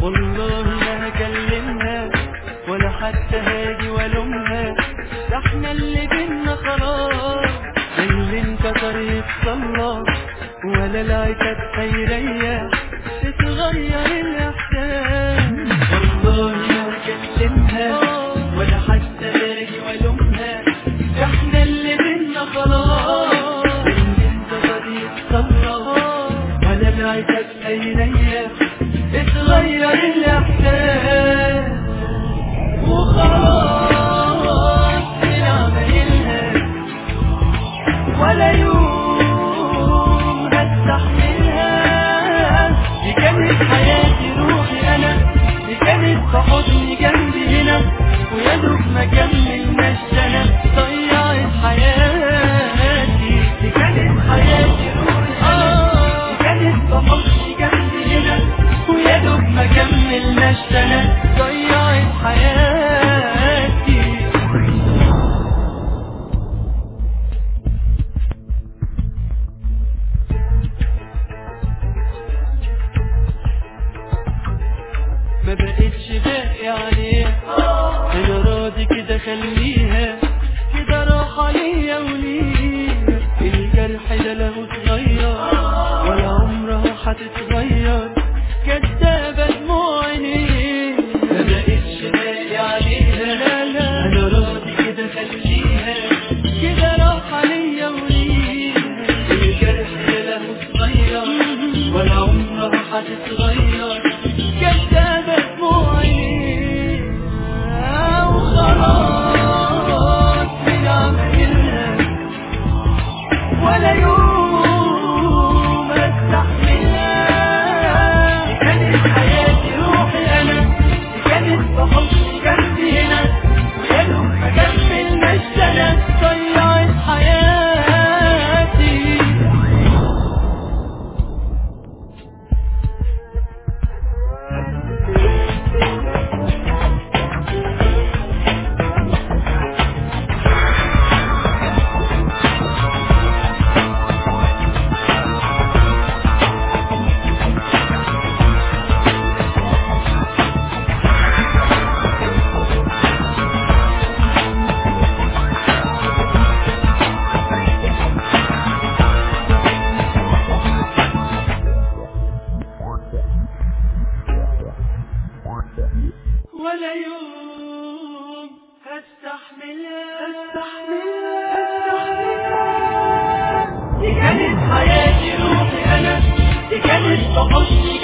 والله ما هكلمها ولا حتى هاجي والومها ده احنا اللي بينا خلاص اللي انكسر يتصلى ولا العتاب هيريح تتغير الاحساس والله ما هكلمها ولا حتى هاجي والومها ده احنا اللي بينا خلاص اللي انكسر يتصلى ولا العتاب هيريح اتغير الاحساس وخلاص من عمايلها ولا يوم هستحملها دي كانت حياتي روحي انا دي كانت في حضني جنبي هنا ويا دوب ما كملناش سنه ضيعت حياتي دي كانت حياتي روحي انا دي كانت في حضني جنبي هنا ويا دوب ما كملناش سنه ضيعت حياتي ما بقتش باقي عليها انا راضي كده خليها كده راحة ليا وليها الجرح ده له صغير ولا عمرها هتتغير كدابة دموع عينيها ما بقتش باقي عليها لا لا انا راضي كده خليها كده راحة ليا وليها الجرح ده له صغير ولا عمرها هتتغير كدابة دموع عينيها وخلاص من عملها ولا يوم استحملها دي كانت حياتي روحي انا دي كانت في حضني جنبي هنا ويا دوب ما كملناش سنه ضيعت حياتي ولا يوم هستحملها دي كانت حياتي روحي انا دي كانت في حضني